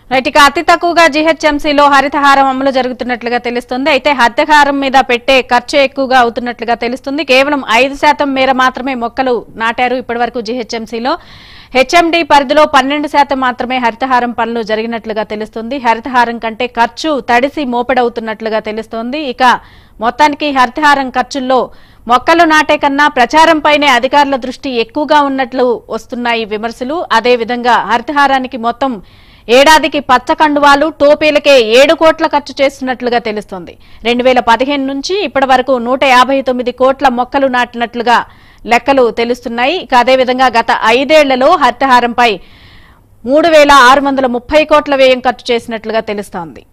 right ఇక అతి తక్కువగా జీహెచ్ఎంసీలో హరితహారం అమలు జరుగుతున్నట్లుగా తెలుస్తుంది అయితే హరితహారం మీద పెట్టే ఖర్చు ఎక్కువగా అవుతున్నట్లుగా తెలుస్తుంది కేవలం ఐదు శాతం మేర మాత్రమే మొక్కలు నాటారు ఇప్పటివరకు జీహెచ్ఎంసీలో హెచ్ఎండి పరిధిలో పన్నెండు శాతం మాత్రమే హరితహారం పనులు జరిగినట్లుగా తెలుస్తుంది హరితహారం కంటే ఖర్చు తడిసి మోపెడవుతున్నట్లుగా తెలుస్తోంది ఇక మొత్తానికి హరితహారం ఖర్చుల్లో మొక్కలు నాటే కన్నా ప్రచారంపైనే అధికారుల దృష్టి ఎక్కువగా ఉన్నట్లు వస్తున్నాయి విమర్శలు అదే విధంగా హరితహారానికి మొత్తం ఏడాదికి పచ్చ కండువాలు టోపీలకే ఏడు కోట్ల ఖర్చు చేస్తున్నట్లుగా తెలుస్తోంది రెండు వేల పదిహేను నుంచి ఇప్పటి వరకు నూట యాభై తొమ్మిది కోట్ల మొక్కలు నాటినట్లుగా లెక్కలు తెలుస్తున్నాయి ఇక అదేవిధంగా గత ఐదేళ్లలో హరితహారంపై మూడు వేల ఆరు వందల ముప్పై కోట్ల వ్యయం ఖర్చు చేసినట్లుగా తెలుస్తోంది